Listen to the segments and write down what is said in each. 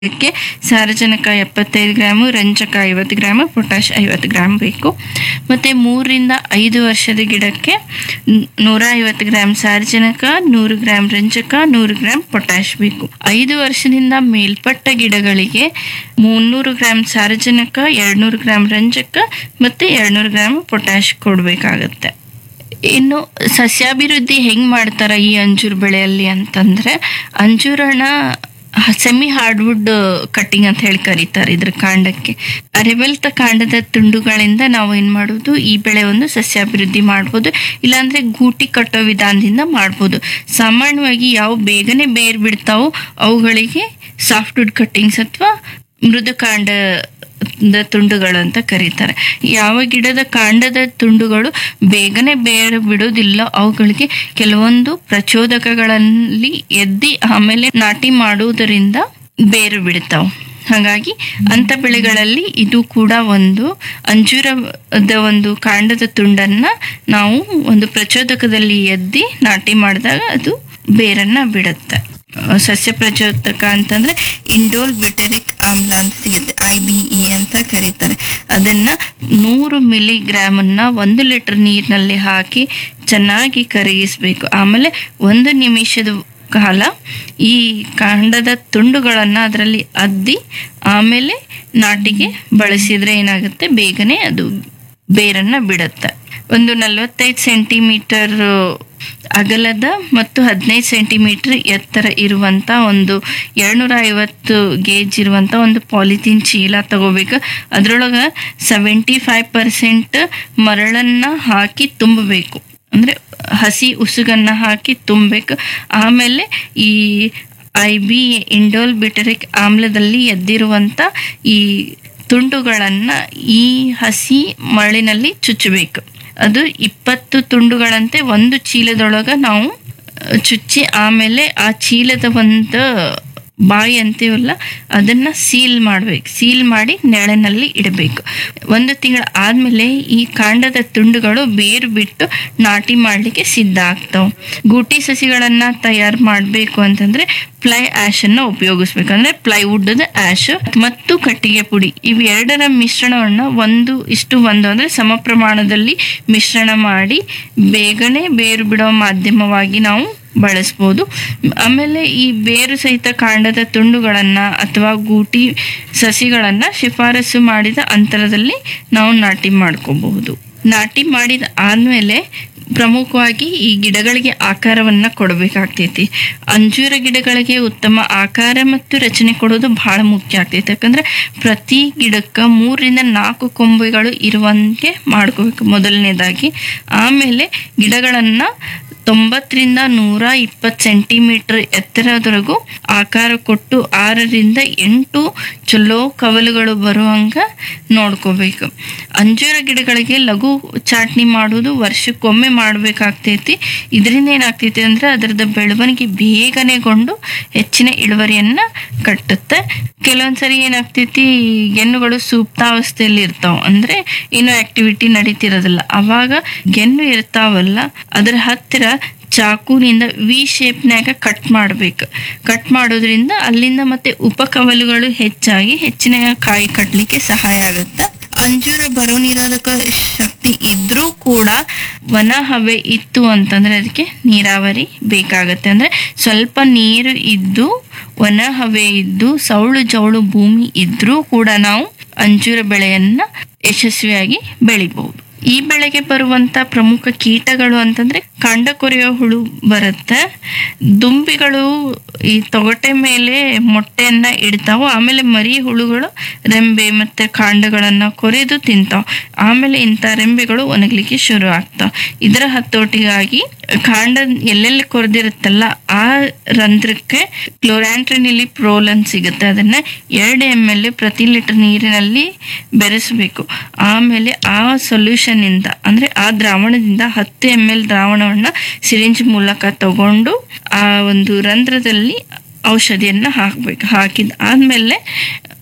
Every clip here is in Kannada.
ಇದಕ್ಕೆ ಸಾರಜನಕ ಎಪ್ಪತ್ತೈದು ಗ್ರಾಮು ರಂಜಕ ಐವತ್ತು ಗ್ರಾಮು ಪೊಟ್ಯಾಶ್ ಐವತ್ತು ಗ್ರಾಮ್ ಬೇಕು ಮತ್ತು ಮೂರರಿಂದ ಐದು ವರ್ಷದ ಗಿಡಕ್ಕೆ ನ್- ನೂರ ಐವತ್ತು ಗ್ರಾಮ್ ಸಾರಜನಕ ನೂರು ಗ್ರಾಮ್ ರಂಜಕ ನೂರು ಗ್ರಾಮ್ ಪೊಟ್ಯಾಶ್ ಬೇಕು ಐದು ವರ್ಷದಿಂದ ಮೇಲ್ಪಟ್ಟ ಗಿಡಗಳಿಗೆ ಮುನ್ನೂರು ಗ್ರಾಮ್ ಸಾರಜನಕ ಎರಡುನೂರು ಗ್ರಾಮ್ ರಂಜಕ ಮತ್ತು ಎರಡುನೂರು ಗ್ರಾಮ್ ಪೊಟ್ಯಾಶ್ ಕೊಡಬೇಕಾಗತ್ತೆ ಇನ್ನು ಸಸ್ಯಾಭಿವೃದ್ಧಿ ಹೆಂಗ್ ಮಾಡ್ತಾರ ಈ ಅಂಜೂರ ಬೆಳೆಯಲ್ಲಿ ಅಂತಂದ್ರೆ ಅಂಜೂರನ ಸೆಮಿ ಹಾರ್ಡ್ವುಡ್ ಕಟ್ಟಿಂಗ್ ಅಂತ ಹೇಳಿ ಕರೀತಾರೆ ಇದ್ರ ಕಾಂಡಕ್ಕೆ ಅರೆಬೆಲ್ತ ಕಾಂಡದ ತುಂಡುಗಳಿಂದ ನಾವು ಏನ್ ಮಾಡುವುದು ಈ ಬೆಳೆ ಒಂದು ಸಸ್ಯಾಭಿವೃದ್ಧಿ ಮಾಡ್ಬೋದು ಇಲ್ಲಾಂದ್ರೆ ಗೂಟಿ ಕಟ್ಟೋ ವಿಧಾನದಿಂದ ಮಾಡ್ಬೋದು ಸಾಮಾನ್ಯವಾಗಿ ಯಾವ ಬೇಗನೆ ಬೇರ್ ಬಿಡ್ತಾವೋ ಅವುಗಳಿಗೆ ಸಾಫ್ಟ್ವುಡ್ ಕಟ್ಟಿಂಗ್ಸ್ ಅಥವಾ ಮೃದು ಕಾಂಡ ದ ತುಂಡುಗಳು ಅಂತ ಕರೀತಾರೆ ಯಾವ ಗಿಡದ ಕಾಂಡದ ತುಂಡುಗಳು ಬೇಗನೆ ಬೇರೆ ಬಿಡೋದಿಲ್ಲ ಅವುಗಳಿಗೆ ಕೆಲವೊಂದು ಪ್ರಚೋದಕಗಳಲ್ಲಿ ಎದ್ದಿ ಆಮೇಲೆ ನಾಟಿ ಮಾಡುವುದರಿಂದ ಬೇರು ಬಿಡ್ತಾವ ಹಾಗಾಗಿ ಅಂತ ಬೆಳೆಗಳಲ್ಲಿ ಇದು ಕೂಡ ಒಂದು ಅಂಜೂರದ ಒಂದು ಕಾಂಡದ ತುಂಡನ್ನ ನಾವು ಒಂದು ಪ್ರಚೋದಕದಲ್ಲಿ ಎದ್ದಿ ನಾಟಿ ಮಾಡಿದಾಗ ಅದು ಬೇರನ್ನ ಬಿಡುತ್ತೆ ಅಹ್ ಸಸ್ಯ ಪ್ರಚೋದಕ ಅಂತಂದ್ರೆ ಇಂಡೋಲ್ ಬಿಟರಿಕ್ ಆಮ್ಲ ಅಂತ ಸಿಗುತ್ತೆ ಐ ಬಿ ಇ ಅಂತ ಕರೀತಾರೆ ಅದನ್ನ ನೂರು ಮಿಲಿಗ್ರಾಮ್ ಅನ್ನ ಒಂದು ಲೀಟರ್ ನೀರಿನಲ್ಲಿ ಹಾಕಿ ಚೆನ್ನಾಗಿ ಕರಗಿಸ್ಬೇಕು ಆಮೇಲೆ ಒಂದು ನಿಮಿಷದ ಕಾಲ ಈ ಕಾಂಡದ ತುಂಡುಗಳನ್ನ ಅದರಲ್ಲಿ ಅದ್ದಿ ಆಮೇಲೆ ನಾಟಿಗೆ ಬಳಸಿದ್ರೆ ಏನಾಗುತ್ತೆ ಬೇಗನೆ ಅದು ಬೇರನ್ನ ಬಿಡುತ್ತೆ ಒಂದು ನಲವತ್ತೈದು ಸೆಂಟಿಮೀಟರ್ ಅಗಲದ ಮತ್ತು ಹದಿನೈದು ಸೆಂಟಿಮೀಟರ್ ಎತ್ತರ ಇರುವಂತ ಒಂದು ಎರಡ್ನೂರ ಐವತ್ತು ಗೇಜ್ ಇರುವಂತ ಒಂದು ಪಾಲಿಥೀನ್ ಚೀಲ ತಗೋಬೇಕು ಅದ್ರೊಳಗ ಸೆವೆಂಟಿ ಫೈವ್ ಪರ್ಸೆಂಟ್ ಮರಳನ್ನ ಹಾಕಿ ತುಂಬಬೇಕು ಅಂದ್ರೆ ಹಸಿ ಉಸುಗನ್ನ ಹಾಕಿ ತುಂಬಬೇಕು ಆಮೇಲೆ ಈ ಐ ಬಿ ಇಂಡೋಲ್ ಬಿಟರಿಕ್ ಆಮ್ಲದಲ್ಲಿ ಎದ್ದಿರುವಂತ ಈ ತುಂಡುಗಳನ್ನ ಈ ಹಸಿ ಮರಳಿನಲ್ಲಿ ಚುಚ್ಚಬೇಕು ಅದು ಇಪ್ಪತ್ತು ತುಂಡುಗಳಂತೆ ಒಂದು ಚೀಲದೊಳಗ ನಾವು ಅಹ್, ಚುಚ್ಚಿ ಆಮೇಲೆ ಆ ಚೀಲದ ಒಂದು ಬಾಯಿ ಅಂತೀವಲ್ಲ ಅದನ್ನ ಸೀಲ್ ಮಾಡ್ಬೇಕು ಸೀಲ್ ಮಾಡಿ ನೆರಳಿನಲ್ಲಿ ಇಡಬೇಕು ಒಂದು ತಿಂಗಳ ಆದ್ಮೇಲೆ ಈ ಕಾಂಡದ ತುಂಡುಗಳು ಬೇರು ಬಿಟ್ಟು ನಾಟಿ ಮಾಡ್ಲಿಕ್ಕೆ ಸಿದ್ಧ ಆಗ್ತಾವ ಗೂಟಿ ಸಸಿಗಳನ್ನ ತಯಾರು ಮಾಡಬೇಕು ಅಂತಂದ್ರೆ ಪ್ಲೈ ಆಶ್ ಅನ್ನ ಉಪಯೋಗಿಸ್ಬೇಕು ಅಂದ್ರೆ ಪ್ಲೈವುಡ್ ಆಶ್ ಮತ್ತು ಕಟ್ಟಿಗೆ ಪುಡಿ ಇವೆರಡರ ಮಿಶ್ರಣವನ್ನ ಒಂದು ಇಷ್ಟು ಒಂದು ಅಂದ್ರೆ ಸಮ ಪ್ರಮಾಣದಲ್ಲಿ ಮಿಶ್ರಣ ಮಾಡಿ ಬೇಗನೆ ಬೇರು ಬಿಡೋ ಮಾಧ್ಯಮವಾಗಿ ನಾವು ಬಳಸ್ಬೋದು ಆಮೇಲೆ ಈ ಬೇರು ಸಹಿತ ಕಾಂಡದ ತುಂಡುಗಳನ್ನ ಅಥವಾ ಗೂಟಿ ಸಸಿಗಳನ್ನ ಶಿಫಾರಸು ಮಾಡಿದ ಅಂತರದಲ್ಲಿ ನಾವು ನಾಟಿ ಮಾಡ್ಕೋಬಹುದು ನಾಟಿ ಮಾಡಿದ ಆದ್ಮೇಲೆ ಪ್ರಮುಖವಾಗಿ ಈ ಗಿಡಗಳಿಗೆ ಆಕಾರವನ್ನ ಕೊಡಬೇಕಾಗ್ತೈತಿ ಅಂಜೂರ ಗಿಡಗಳಿಗೆ ಉತ್ತಮ ಆಕಾರ ಮತ್ತು ರಚನೆ ಕೊಡೋದು ಬಹಳ ಮುಖ್ಯ ಆಗ್ತೈತಿ ಯಾಕಂದ್ರೆ ಪ್ರತಿ ಗಿಡಕ್ಕ ಮೂರರಿಂದ ನಾಲ್ಕು ಕೊಂಬೆಗಳು ಇರುವಂತೆ ಮಾಡ್ಕೋಬೇಕು ಮೊದಲನೇದಾಗಿ ಆಮೇಲೆ ಗಿಡಗಳನ್ನ ತೊಂಬತ್ತರಿಂದ ನೂರ ಇಪ್ಪತ್ತು ಸೆಂಟಿಮೀಟರ್ ಎತ್ತರದವರೆಗೂ ಆಕಾರ ಕೊಟ್ಟು ಆರರಿಂದ ಎಂಟು ಚಲೋ ಕವಲುಗಳು ಬರುವಂಗ ನೋಡ್ಕೋಬೇಕು ಅಂಜೂರ ಗಿಡಗಳಿಗೆ ಲಘು ಚಾಟ್ನಿ ಮಾಡುವುದು ವರ್ಷಕ್ಕೊಮ್ಮೆ ಮಾಡಬೇಕಾಗ್ತೈತಿ ಇದರಿಂದ ಏನಾಗ್ತೈತಿ ಅಂದ್ರೆ ಅದರದ ಬೆಳವಣಿಗೆ ಬೇಗನೆಗೊಂಡು ಹೆಚ್ಚಿನ ಇಳುವರಿಯನ್ನ ಕಟ್ಟುತ್ತೆ ಕೆಲವೊಂದ್ಸರಿ ಏನಾಗ್ತೈತಿ ಗೆನ್ನುಗಳು ಸೂಕ್ತಾವಸ್ಥೆಯಲ್ಲಿ ಇರ್ತಾವ ಅಂದ್ರೆ ಏನೋ ಆಕ್ಟಿವಿಟಿ ನಡೀತಿರೋದಿಲ್ಲ ಅವಾಗ ಗೆನ್ನು ಇರ್ತಾವಲ್ಲ ಅದರ ಹತ್ತಿರ ಚಾಕುನಿಂದ ವಿ ಶೇಪ್ನ್ಯಾಗ ಕಟ್ ಮಾಡ್ಬೇಕು ಕಟ್ ಮಾಡೋದ್ರಿಂದ ಅಲ್ಲಿಂದ ಮತ್ತೆ ಉಪಕವಲುಗಳು ಹೆಚ್ಚಾಗಿ ಹೆಚ್ಚಿನ ಕಾಯಿ ಕಟ್ಟಲಿಕ್ಕೆ ಸಹಾಯ ಆಗುತ್ತೆ ಅಂಜೂರ ಬರೋ ನಿರೋಧಕ ಶಕ್ತಿ ಇದ್ರೂ ಕೂಡ ವನ ಹವೆ ಇತ್ತು ಅಂತಂದ್ರೆ ಅದಕ್ಕೆ ನೀರಾವರಿ ಬೇಕಾಗತ್ತೆ ಅಂದ್ರೆ ಸ್ವಲ್ಪ ನೀರು ಇದ್ದು ವನ ಹವೆ ಇದ್ದು ಸೌಳು ಜೌಳು ಭೂಮಿ ಇದ್ರೂ ಕೂಡ ನಾವು ಅಂಜೂರ ಬೆಳೆಯನ್ನ ಯಶಸ್ವಿಯಾಗಿ ಬೆಳಿಬಹುದು ಈ ಬೆಳೆಗೆ ಬರುವಂತ ಪ್ರಮುಖ ಕೀಟಗಳು ಅಂತಂದ್ರೆ ಕಾಂಡ ಕೊರೆಯೋ ಹುಳು ಬರುತ್ತೆ ದುಂಬಿಗಳು ಈ ತೊಗಟೆ ಮೇಲೆ ಮೊಟ್ಟೆಯನ್ನ ಇಡ್ತಾವು ಆಮೇಲೆ ಮರಿ ಹುಳುಗಳು ರೆಂಬೆ ಮತ್ತೆ ಕಾಂಡಗಳನ್ನ ಕೊರೆದು ತಿಂತಾವ್ ಆಮೇಲೆ ಇಂಥ ರೆಂಬೆಗಳು ಒಣಗ್ಲಿಕ್ಕೆ ಶುರು ಆಗ್ತಾವ ಇದರ ಹತೋಟಿಗಾಗಿ ಕಾಂಡ ಎಲ್ಲೆಲ್ಲಿ ಕೊರೆದಿರುತ್ತಲ್ಲ ಆ ರಂಧ್ರಕ್ಕೆ ಕ್ಲೋರಾಂಟ್ರಿನಿಲಿ ಪ್ರೋಲನ್ ಸಿಗುತ್ತೆ ಅದನ್ನ ಎರಡು ಎಮ್ ಎಲ್ ಪ್ರತಿ ಲೀಟರ್ ನೀರಿನಲ್ಲಿ ಬೆರೆಸಬೇಕು ಆಮೇಲೆ ಆ ಸೊಲ್ಯೂಷನ್ ಇಂದ ಅಂದ್ರೆ ಆ ದ್ರಾವಣದಿಂದ ಹತ್ತು ಎಮ್ ಎಲ್ ದ್ರಾವಣವನ್ನ ಸಿರಿಂಜ್ ಮೂಲಕ ತಗೊಂಡು ಆ ಒಂದು ರಂಧ್ರದಲ್ಲಿ ಔಷಧಿಯನ್ನ ಹಾಕ್ಬೇಕು ಹಾಕಿದ ಆದ್ಮೇಲೆ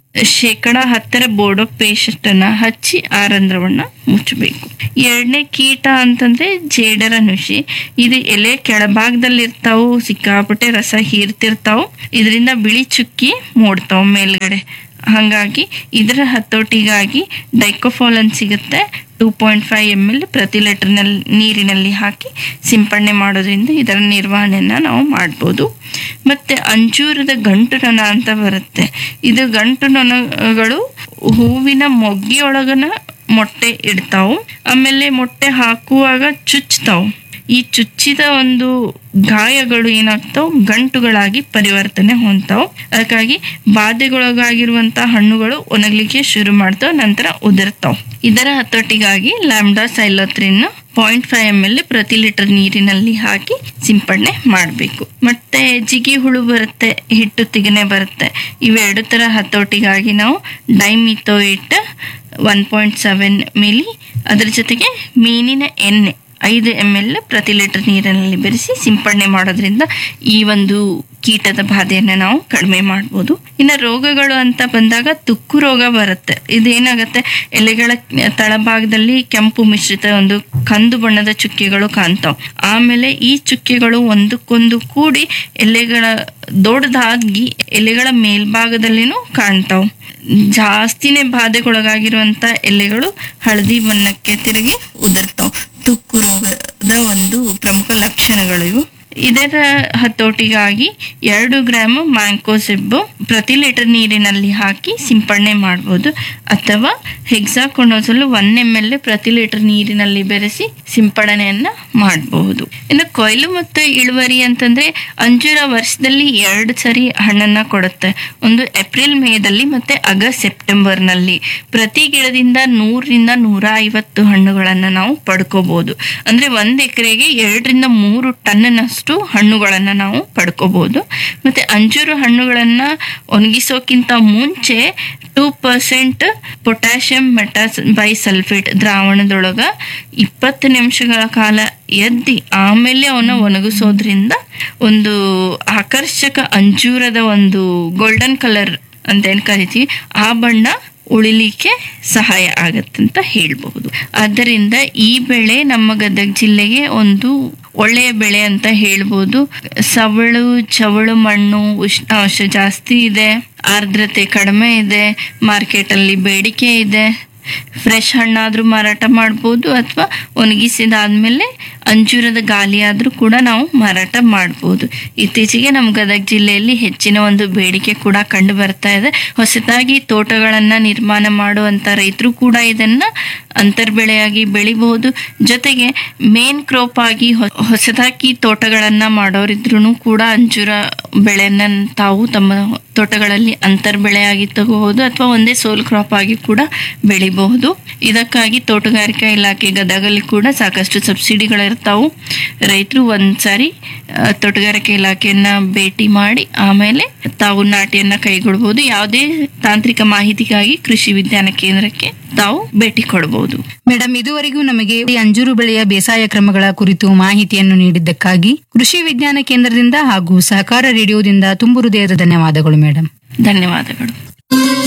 ಶೇಕಡ ಹತ್ತರ ಬೋರ್ಡೋ ಪೇಸ್ಟ್ ಅನ್ನ ಹಚ್ಚಿ ಆ ರಂಧ್ರವನ್ನ ಮುಚ್ಚಬೇಕು ಎರಡನೇ ಕೀಟ ಅಂತಂದ್ರೆ ಜೇಡರ ನುಷಿ ಇದು ಎಲೆ ಕೆಳಭಾಗದಲ್ಲಿ ಇರ್ತಾವು ಸಿಕ್ಕಾಪಟ್ಟೆ ರಸ ಹೀರ್ತಿರ್ತಾವು ಇದರಿಂದ ಬಿಳಿ ಚುಕ್ಕಿ ಮೂಡ್ತಾವ್ ಮೇಲ್ಗಡೆ ಹಾಗಾಗಿ ಇದರ ಹತೋಟಿಗಾಗಿ ಡೈಕೋಫಾಲನ್ ಸಿಗುತ್ತೆ two point five M L ಪ್ರತಿ ಲೀಟರ್ನಲ್ಲಿ ನೀರಿನಲ್ಲಿ ಹಾಕಿ ಸಿಂಪಡಣೆ ಮಾಡೋದ್ರಿಂದ ಇದರ ನಿರ್ವಹಣೆಯನ್ನು ನಾವು ಮಾಡ್ಬೋದು ಮತ್ತು ಅಂಜೂರದ ಗಂಟು ನೊಣ ಅಂತ ಬರುತ್ತೆ ಇದು ಗಂಟು ನೊಣಗಳು ಹೂವಿನ ಮೊಗ್ಗಿಯೊಳಗನ ಮೊಟ್ಟೆ ಇಡ್ತಾವು ಆಮೇಲೆ ಮೊಟ್ಟೆ ಹಾಕುವಾಗ ಚುಚ್ತಾವು ಈ ಚುಚ್ಚಿದ ಒಂದು ಗಾಯಗಳು ಏನಾಗ್ತಾವ್ ಗಂಟುಗಳಾಗಿ ಪರಿವರ್ತನೆ ಹೊಂದ್ತಾವ್ ಅದಕ್ಕಾಗಿ ಬಾಧೆಗೊಳಗಾಗಿರುವಂತಹ ಹಣ್ಣುಗಳು ಒಣಗ್ಲಿಕ್ಕೆ ಶುರು ಮಾಡ್ತಾವ್ ನಂತರ ಉದುರ್ತಾವ್ ಇದರ ಹತೋಟಿಗಾಗಿ lambda cyhalothrin point five M L ಪ್ರತಿ ಲೀಟರ್ ನೀರಿನಲ್ಲಿ ಹಾಕಿ ಸಿಂಪಡಣೆ ಮಾಡಬೇಕು ಮತ್ತೆ ಜಿಗಿ ಹುಳು ಬರುತ್ತೆ ಹಿಟ್ಟು ತಿಗನೆ ಬರುತ್ತೆ ಇವೆರಡು ತರ ಹತೋಟಿಗಾಗಿ ನಾವು dimethoate one point seven milli ಅದರ ಜೊತೆಗೆ ಮೀನಿನ ಎಣ್ಣೆ ಐದು ಎಮ್ ಎಲ್ ಪ್ರತಿ ಲೀಟರ್ ನೀರಿನಲ್ಲಿ ಬೆರೆಸಿ ಸಿಂಪಡಣೆ ಮಾಡೋದ್ರಿಂದ ಈ ಒಂದು ಕೀಟದ ಬಾಧೆಯನ್ನು ನಾವು ಕಡಿಮೆ ಮಾಡ್ಬೋದು ಇನ್ನು ರೋಗಗಳು ಅಂತ ಬಂದಾಗ ತುಕ್ಕು ರೋಗ ಬರುತ್ತೆ ಇದೇನಾಗುತ್ತೆ ಎಲೆಗಳ ತಳಭಾಗದಲ್ಲಿ ಕೆಂಪು ಮಿಶ್ರಿತ ಒಂದು ಕಂದು ಬಣ್ಣದ ಚುಕ್ಕೆಗಳು ಕಾಣ್ತಾವ್ ಆಮೇಲೆ ಈ ಚುಕ್ಕೆಗಳು ಒಂದಕ್ಕೊಂದು ಕೂಡಿ ಎಲೆಗಳ ದೊಡ್ಡದಾಗಿ ಎಲೆಗಳ ಮೇಲ್ಭಾಗದಲ್ಲಿನೂ ಕಾಣ್ತಾವ್ ಜಾಸ್ತಿನೇ ಬಾಧೆಗೊಳಗಾಗಿರುವಂತ ಎಲೆಗಳು ಹಳದಿ ಬಣ್ಣಕ್ಕೆ ತಿರುಗಿ ಉದುರ್ತಾವ್ ತುಕ್ಕು ರೋಗದ ಒಂದು ಪ್ರಮುಖ ಲಕ್ಷಣಗಳು ಇವು ಇದರ ಹತೋಟಿಗಾಗಿ ಎರಡು ಗ್ರಾಮ್ ಮ್ಯಾಂಕೋಸೆಬ್ಬು ಪ್ರತಿ ಲೀಟರ್ ನೀರಿನಲ್ಲಿ ಹಾಕಿ ಸಿಂಪಡಣೆ ಮಾಡ್ಬೋದು ಅಥವಾ ಹೆಕ್ಸಾಕೊನೋಸಲು ಒನ್ ಎಮ್ ಎಲ್ ಪ್ರತಿ ಲೀಟರ್ ನೀರಿನಲ್ಲಿ ಬೆರೆಸಿ ಸಿಂಪಡಣೆಯನ್ನ ಮಾಡಬಹುದು ಇನ್ನು ಕೊಯ್ಲು ಮತ್ತು ಇಳುವರಿ ಅಂತಂದ್ರೆ ಅಂಜೂರ ವರ್ಷದಲ್ಲಿ ಎರಡು ಸರಿ ಹಣ್ಣನ್ನ ಕೊಡುತ್ತೆ ಒಂದು ಏಪ್ರಿಲ್ ಮೇದಲ್ಲಿ ಮತ್ತೆ ಆಗಸ್ಟ್ ಸೆಪ್ಟೆಂಬರ್ನಲ್ಲಿ ಪ್ರತಿ ಗಿಡದಿಂದ ನೂರರಿಂದ ನೂರ ಐವತ್ತು ಹಣ್ಣುಗಳನ್ನ ನಾವು ಪಡ್ಕೋಬಹುದು ಅಂದ್ರೆ ಒಂದ್ ಎಕರೆಗೆ ಎರಡರಿಂದ ಮೂರು ಟನ್ನಷ್ಟು ಹಣ್ಣುಗಳನ್ನ ನಾವು ಪಡ್ಕೋಬಹುದು ಮತ್ತೆ ಅಂಜೂರು ಹಣ್ಣುಗಳನ್ನ ಒಣಗಿಸೋಕ್ಕಿಂತ ಮುಂಚೆ two percent potassium metabisulphite ದ್ರಾವಣದೊಳಗ ಇಪ್ಪತ್ತು ನಿಮಿಷಗಳ ಕಾಲ ಎದ್ದಿ ಆಮೇಲೆ ಅವನ್ನ ಒಣಗಿಸೋದ್ರಿಂದ ಒಂದು ಆಕರ್ಷಕ ಅಂಜೂರದ ಒಂದು ಗೋಲ್ಡನ್ ಕಲರ್ ಅಂತ ಏನ್ ಕರಿತೀವಿ ಆ ಬಣ್ಣ ಉಳಿಲಿಕ್ಕೆ ಸಹಾಯ ಆಗತ್ತಂತ ಹೇಳ್ಬಹುದು ಆದ್ದರಿಂದ ಈ ಬೆಳೆ ನಮ್ಮ ಗದಗ ಜಿಲ್ಲೆಗೆ ಒಂದು ಒಳ್ಳೆಯ ಬೆಳೆ ಅಂತ ಹೇಳ್ಬೋದು ಸವಳು ಚವಳು ಮಣ್ಣು ಉಷ್ಣಾಂಶ ಜಾಸ್ತಿ ಇದೆ ಆರ್ದ್ರತೆ ಕಡಿಮೆ ಇದೆ ಮಾರ್ಕೆಟಲ್ಲಿ ಬೇಡಿಕೆ ಇದೆ ಫ್ರೆಶ್ ಹಣ್ಣಾದ್ರೂ ಮಾರಾಟ ಮಾಡ್ಬೋದು ಅಥವಾ ಒಣಗಿಸಿದಾದ್ಮೇಲೆ ಅಂಜೂರದ ಗಾಲಿ ಆದ್ರೂ ಕೂಡ ನಾವು ಮಾರಾಟ ಮಾಡ್ಬೋದು ಇತ್ತೀಚೆಗೆ ನಮ್ಮ ಗದಗ ಜಿಲ್ಲೆಯಲ್ಲಿ ಹೆಚ್ಚಿನ ಒಂದು ಬೇಡಿಕೆ ಕೂಡ ಕಂಡು ಬರ್ತಾ ಇದೆ ಹೊಸದಾಗಿ ತೋಟಗಳನ್ನ ನಿರ್ಮಾಣ ಮಾಡುವಂತ ರೈತರು ಕೂಡ ಇದನ್ನ ಅಂತರ್ಬೆಳೆಯಾಗಿ ಬೆಳಿಬಹುದು ಜೊತೆಗೆ ಮೇನ್ ಕ್ರಾಪ್ ಆಗಿ ಹೊ- ಹೊಸದಾಗಿ ತೋಟಗಳನ್ನ ಮಾಡೋರಿದ್ರು ಕೂಡ ಅಂಜೂರ ಬೆಳೆಯನ್ನ ತಾವು ತಮ್ಮ ತೋಟಗಳಲ್ಲಿ ಅಂತರ್ಬೆಳೆಯಾಗಿ ತಗೋಬಹುದು ಅಥವಾ ಒಂದೇ ಸೋಲ್ ಕ್ರಾಪ್ ಆಗಿ ಕೂಡ ಬೆಳಿಬಹುದು ಇದಕ್ಕಾಗಿ ತೋಟಗಾರಿಕಾ ಇಲಾಖೆ ಗದಗಲ್ಲಿ ಕೂಡ ಸಾಕಷ್ಟು ಸಬ್ಸಿಡಿಗಳಿರ್ತಾವು ರೈತರು ಒಂದ್ಸಾರಿ ಆ, ತೋಟಗಾರಿಕೆ ಇಲಾಖೆಯನ್ನ ಭೇಟಿ ಮಾಡಿ ಆಮೇಲೆ ತಾವು ನಾಟಿಯನ್ನ ಕೈಗೊಳ್ಬಹುದು ಯಾವುದೇ ತಾಂತ್ರಿಕ ಮಾಹಿತಿಗಾಗಿ ಕೃಷಿ ವಿಜ್ಞಾನ ಕೇಂದ್ರಕ್ಕೆ ತಾವು ಭೇಟಿ ಕೊಡಬಹುದು ಮೇಡಮ್ ಇದುವರೆಗೂ ನಮಗೆ ಈ ಅಂಜೂರು ಬೆಳೆಯ ಬೇಸಾಯ ಕ್ರಮಗಳ ಕುರಿತು ಮಾಹಿತಿಯನ್ನು ನೀಡಿದ್ದಕ್ಕಾಗಿ ಕೃಷಿ ವಿಜ್ಞಾನ ಕೇಂದ್ರದಿಂದ ಹಾಗೂ ಸಹಕಾರ ರೇಡಿಯೋದಿಂದ ತುಂಬು ಹೃದಯದ ಧನ್ಯವಾದಗಳು ಮೇಡಮ್ ಧನ್ಯವಾದಗಳು